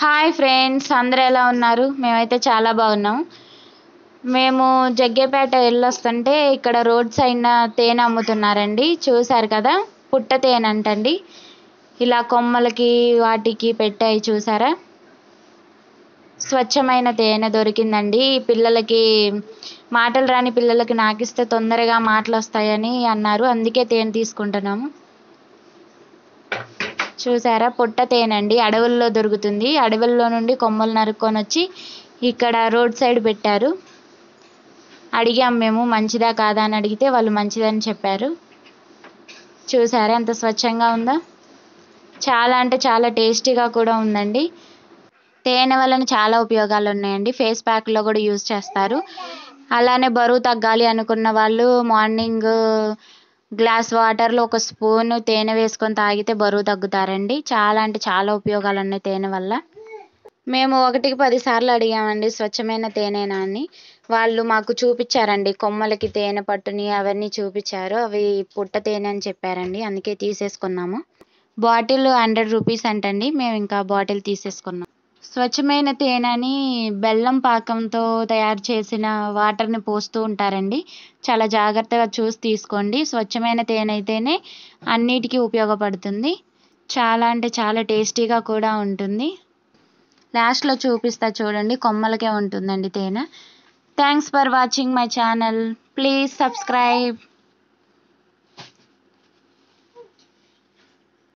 hi friends అందరూ ఎలా ఉన్నారు మేమైతే చాలా బాగున్నాం మేము జగ్గేపేట వెళ్ళొస్తుంటే ఇక్కడ రోడ్ సైడ్న తేనె అమ్ముతున్నారండి చూశారు కదా పుట్ట తేనె అంటండి ఇలా కొమ్మలకి వాటికి పెట్టాయి చూసారా స్వచ్ఛమైన తేనె దొరికిందండి పిల్లలకి మాటలు రాని పిల్లలకి నాకిస్తే తొందరగా మాటలు వస్తాయని అన్నారు అందుకే తేనె తీసుకుంటున్నాము చూసారా పుట్ట తేనె అండి అడవుల్లో దొరుకుతుంది అడవుల్లో నుండి కొమ్మలు నరుక్కొని వచ్చి ఇక్కడ రోడ్ సైడ్ పెట్టారు అడిగాం మేము మంచిదా కాదా అని అడిగితే వాళ్ళు మంచిదని చెప్పారు చూసారా ఎంత స్వచ్ఛంగా ఉందో చాలా అంటే చాలా టేస్టీగా కూడా ఉందండి తేనె వలన చాలా ఉపయోగాలు ఉన్నాయండి ఫేస్ ప్యాక్లో కూడా యూజ్ చేస్తారు అలానే బరువు తగ్గాలి అనుకున్న వాళ్ళు మార్నింగ్ గ్లాస్ వాటర్లో ఒక స్పూన్ తేనె వేసుకొని తాగితే బరువు తగ్గుతారండి చాలా అంటే చాలా ఉపయోగాలు ఉన్నాయి తేనె వల్ల మేము ఒకటికి పది సార్లు అడిగామండి స్వచ్ఛమైన తేనెనా అని వాళ్ళు మాకు చూపించారండి కొమ్మలకి తేనె పట్టుని అవన్నీ చూపించారు అవి పుట్ట తేనె అని చెప్పారండి అందుకే తీసేసుకున్నాము బాటిల్ హండ్రెడ్ రూపీస్ అంటండి మేము ఇంకా బాటిల్ తీసేసుకున్నాం స్వచ్ఛమైన తేనెని బెల్లం పాకంతో తయారు చేసిన వాటర్ని పోస్తూ ఉంటారండి చాలా జాగ్రత్తగా చూసి తీసుకోండి స్వచ్ఛమైన తేనె అయితేనే అన్నిటికీ ఉపయోగపడుతుంది చాలా అంటే చాలా టేస్టీగా కూడా ఉంటుంది లాస్ట్లో చూపిస్తా చూడండి కొమ్మలకే ఉంటుందండి తేనె thanks for watching my channel please subscribe